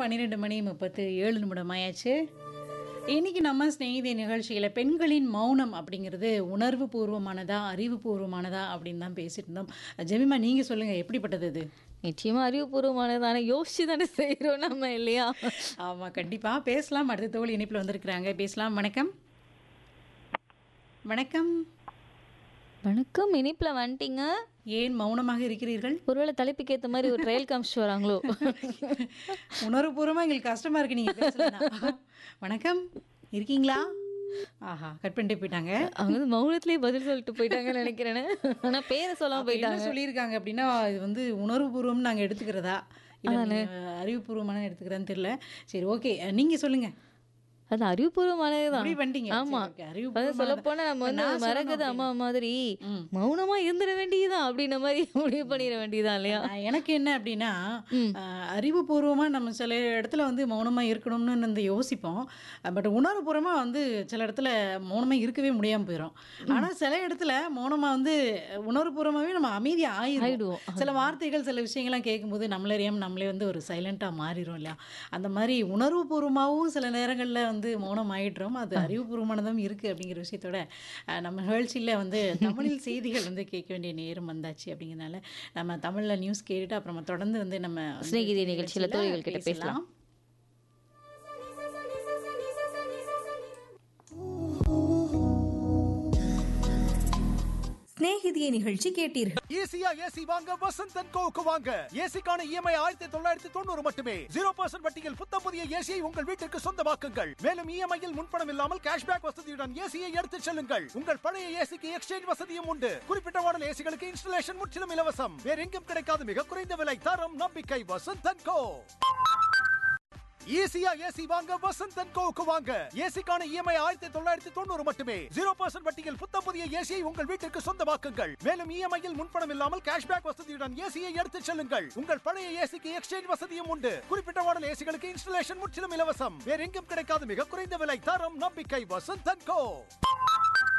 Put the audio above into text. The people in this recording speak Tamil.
பன்னிரெண்டு மணி முப்பத்து ஏழு நிமிடம் ஆயாச்சு இன்னைக்கு நம்ம ஸ்நேகிதி நிகழ்ச்சியில் பெண்களின் மௌனம் அப்படிங்கிறது உணர்வு பூர்வமானதா அறிவுபூர்வமானதா அப்படின்னு தான் பேசிட்டு இருந்தோம் ஜெமிமா நீங்கள் சொல்லுங்கள் எப்படிப்பட்டது இது நிச்சயமா அறிவுபூர்வமானதான யோசிச்சு தானே செய்கிறோம் நம்ம இல்லையா ஆமாம் கண்டிப்பாக பேசலாம் அடுத்த தோழி இணைப்பில் வந்திருக்கிறாங்க பேசலாம் வணக்கம் வணக்கம் வணக்கம் இனிப்புல வந்துட்டீங்க ஏன் மௌனமாக இருக்கிறீர்கள் ஒருவேளை தலைப்புக்கு ஏத்த மாதிரி ஒரு ட்ரையல் காமிச்சிட்டு வராங்களோ உணர்வுபூர்வமாக எங்களுக்கு கஷ்டமாக இருக்கு நீங்கள் பேசலனா வணக்கம் இருக்கீங்களா ஆஹா கட் பண்ணிட்டு போயிட்டாங்க அவங்க வந்து மௌனத்திலேயே பதில் சொல்லிட்டு போயிட்டாங்கன்னு நினைக்கிறேன் ஆனா பேரை சொல்லாம அப்ப என்ன போயிட்டாங்க சொல்லியிருக்காங்க அப்படின்னா இது வந்து உணர்வுபூர்வம் நாங்கள் எடுத்துக்கிறதா இல்லை அறிவுபூர்வமான எடுத்துக்கிறேன்னு தெரியல சரி ஓகே நீங்கள் சொல்லுங்க அது அறிவுபூர்வமானதுதான் முடிவு பண்ணிட்டீங்க ஆமா சரி, okay. அது அறிவுபூர்வமானது. சொல்ல போனா நம்ம வந்து நான் சொல்லணும் மரகத அம்மா மாதிரி ம். மௌனமா இருந்துட வேண்டியதுதான் அப்படின்ன மாதிரி முடிவு பண்ணிட வேண்டியதுதான் இல்லையா நான் எனக்கு என்ன அப்படின்னா ம். ஆஹ், அறிவுபூர்வமா நம்ம சில இடத்துல வந்து மௌனமா இருக்கணும்னு வந்து யோசிப்போம் பட் உணர்வுபூர்வமா வந்து சில இடத்துல மௌனமா இருக்கவே முடியாம போயிடும் ஆனா சில இடத்துல மௌனமா வந்து உணர்வுபூர்வமாவே நம்ம அமைதி ஆயிடும் ஆயிடுவோம் சில வார்த்தைகள் சில விஷயங்கள்லாம் கேட்கும்போது நம்மளே அறியாம நம்மளே வந்து ஒரு சைலண்டா மாறிடும் இல்லையா அந்த மாதிரி உணர்வுபூர்வமாகவும் சில நேரங்கள்ல வந்து மௌனம் ஆயிடுறோம் அது அறிவுபூர்வமானதும் இருக்கு அப்படிங்கிற விஷயத்தோட அஹ், நம்ம நிகழ்ச்சியில வந்து தமிழில் செய்திகள் வந்து கேட்க வேண்டிய நேரம் வந்தாச்சு அப்படிங்கிறதுனால நம்ம தமிழ்ல நியூஸ் கேட்டுட்டு அப்புறமா தொடர்ந்து வந்து நம்ம வந்து சிநேகிதி நிகழ்ச்சியில நிகழ்ச்சியில தோழிகள் கிட்ட பேசலாம். சிநேகிதியை நிகழ்ச்சி கேட்டீர்கள் ஈஸியா ஏசி வாங்க வசந்த் அண்ட் கோவுக்கு வாங்க ஏசிக்கான இஎம்ஐ ஆயிரத்தி தொள்ளாயிரத்தி தொண்ணூறு மட்டுமே ஜீரோ பர்சன்ட் வட்டியில் புத்தம் புதிய ஏசியை உங்கள் வீட்டிற்கு சொந்தமாக்குங்கள் மேலும் இஎம்ஐயில் முன்பணம் இல்லாமல் கேஷ்பேக் வசதியுடன் ஏசியை எடுத்துச் செல்லுங்கள் உங்கள் பழைய ஏசிக்கு எக்ஸ்சேஞ்ச் வசதியும் உண்டு குறிப்பிட்ட மாடல் ஏசிகளுக்கு இன்ஸ்டலேஷன் முற்றிலும் இலவசம் வேற எங்கும் கிடைக்காத மிக குறைந்த விலை தரம் நம்பிக்கை வசந்த் அண்ட் கோ ஈஸியா ஏசி வாங்க வசந்த் அண்ட் கோவுக்கு வாங்க ஏசிக்கான இஎம்ஐ ஆயிரத்தி தொள்ளாயிரத்தி தொண்ணூறு மட்டுமே ஜீரோ பர்சன்ட் வட்டியில் புத்தம் புதிய ஏசியை உங்கள் வீட்டிற்கு சொந்தமாக்குங்கள் மேலும் இஎம்ஐயில் முன்பணம் இல்லாமல் கேஷ்பேக் வசதியுடன் ஏசியை எடுத்துச் செல்லுங்கள் உங்கள் பழைய ஏசிக்கு எக்ஸ்சேஞ்ச் வசதியும் உண்டு குறிப்பிட்ட மாடல் ஏசிகளுக்கு இன்ஸ்டலேஷன் முற்றிலும் இலவசம் வேற எங்கும் கிடைக்காத மிக குறைந்த விலை தரம் நம்பிக்கை வசந்த் அண்ட் கோ